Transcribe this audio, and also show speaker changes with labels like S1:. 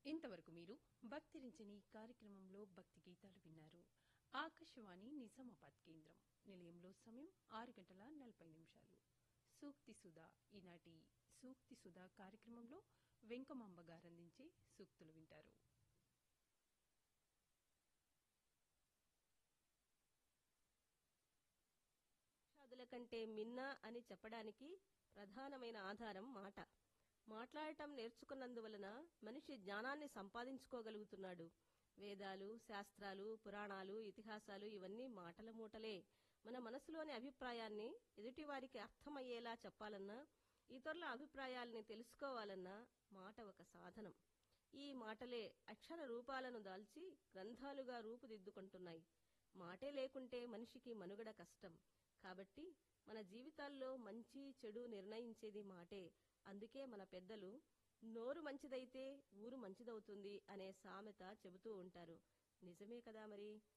S1: ఇంతవరకు మీరు భక్తిరించని కార్యక్రమంలో భక్తి గీతాలు విన్నారు ఆకాశవాణి నిజామాబాద్ కేంద్రం నిలయంలో సమయం ఆరు గంటల నలభై నిమిషాలు సూక్తి సుధా ఈనాటి సూక్తి సుధా కార్యక్రమంలో వెంకమాంబ గారందించే సూక్తులు వింటారు
S2: సాధుల కంటే మిన్న అని చెప్పడానికి ప్రధానమైన ఆధారం మాట మాట్లాడటం నేర్చుకున్నందువలన మనిషి జ్ఞానాన్ని సంపాదించుకోగలుగుతున్నాడు వేదాలు శాస్త్రాలు పురాణాలు ఇతిహాసాలు ఇవన్నీ మాటల మూటలే మన మనసులోని అభిప్రాయాన్ని ఎదుటివారికి అర్థమయ్యేలా చెప్పాలన్నా ఇతరుల అభిప్రాయాల్ని తెలుసుకోవాలన్నా మాట ఒక సాధనం ఈ మాటలే అక్షర రూపాలను దాల్చి గ్రంథాలుగా రూపుదిద్దుకుంటున్నాయి మాటే లేకుంటే మనిషికి మనుగడ కష్టం కాబట్టి మన జీవితాల్లో మంచి చెడు నిర్ణయించేది మాటే అందుకే మన పెద్దలు నోరు మంచిదైతే ఊరు మంచిదవుతుంది అనే సామెత చెబుతూ ఉంటారు నిజమే కదా మరి